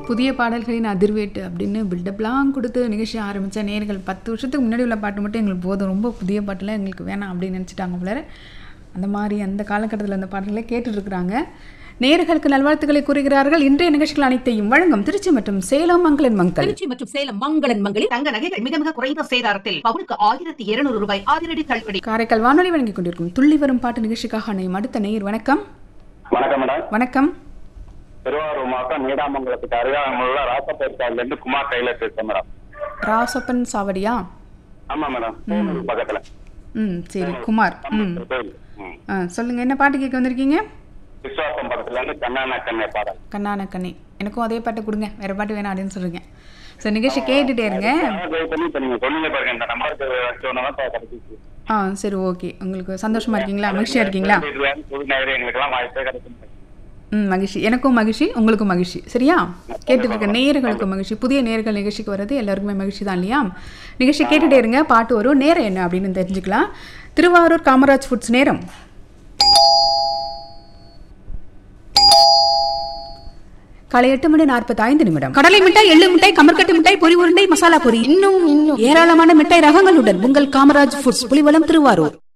புதிய பாடல்களின் அதிர்வேட்டு அப்படின்னு பில்டப்லாம் கொடுத்து நிகழ்ச்சி ஆரம்பித்த நேர்கள் பத்து வருஷத்துக்கு முன்னாடி உள்ள பாட்டு மட்டும் எங்களுக்கு போதும் ரொம்ப புதிய பாட்டுலாம் எங்களுக்கு வேணாம் அப்படின்னு நினச்சிட்டாங்க போல அந்த மாதிரி அந்த காலகட்டத்தில் அந்த பாடல்களை கேட்டுட்ருக்குறாங்க நேர்களுக்கு நல்வாழ்த்துக்களை கூறுகிறார்கள் இன்றைய நிகழ்ச்சிகள் அனைத்தையும் வழங்கும் திருச்சி மற்றும் சேலம் மங்களன் மங்கள் திருச்சி மற்றும் சேலம் மங்களன் மங்களில் தங்க நகைகள் மிக மிக குறைந்த சேதாரத்தில் பவுனுக்கு ஆயிரத்தி இருநூறு ரூபாய் அதிரடி தள்ளுபடி காரைக்கால் வானொலி வழங்கிக் கொண்டிருக்கும் துள்ளி வரும் பாட்டு நிகழ்ச்சிக்காக அணையும் அடுத்த நேயர் வணக்கம் வணக்கம் மேடம் வணக்கம் திருவாரூர் மாவட்டம் நீடாமங்கலத்துக்கு அருகாமையில் ராசப்பேட்டால இருந்து குமார் கையில பேசுறேன் மேடம் ராசப்பன் சாவடியா ஆமா மேடம் கோனூர் பக்கத்துல ம் சரி குமார் ம் கோயில். ம். ஆ சொல்லுங்கள் என்ன பாட்டு கேட்க வந்திருக்கீங்க விசுவாசம் பக்கத்துல இருந்து கண்ணானா கண்ணே பாடல் கண்ணான கண்ணே எனக்கும் அதே பாட்டு கொடுங்க வேற பாட்டு வேணாம் அப்படின்னு சொல்றீங்க ஸோ நிகழ்ச்சி கேட்டுட்டே இருங்க ட்ரை பண்ணி இப்ப நீங்க சொன்னீங்க பாருங்க இந்த நம்பருக்கு வச்சோன்னா கிடைச்சிச்சு ஆ சரி ஓகே உங்களுக்கு சந்தோஷமா இருக்கீங்களா மகிழ்ச்சியா இருக்கீங்களா புது நேரம் எங்களுக்கெல்லாம் வாய்ப்பே கிடைக்கும் ம் மகிழ்ச்சி எனக்கும் மகிழ்ச்சி உங்களுக்கும் மகிழ்ச்சி சரியா கேட்டுட்டு இருக்க நேயர்களுக்கும் மகிழ்ச்சி புதிய நேயர்கள் நிகழ்ச்சிக்கு வர்றது எல்லாருக்குமே மகிழ்ச்சி தான் இல்லையா நிகழ்ச்சி கேட்டுட்டே இருங்க பாட்டு வரும் நேரம் என்ன அப்படின்னு தெரிஞ்சுக்கலாம் திருவாரூர் காமராஜ் ஃபுட்ஸ் நேரம் காலை எட்டு மணி நாற்பத்தி ஐந்து நிமிடம் கடலை மிட்டாய் எள்ளு மிட்டாய் கமர்கட்டு மிட்டாய் பொரி உருண்டை மசாலா பொரி இன்னும் இன்னும் ஏராளமான மிட்டாய் ரகங்களுடன் உங்கள் காமராஜ் ஃபுட்ஸ் புலிவலம் திருவாரூர்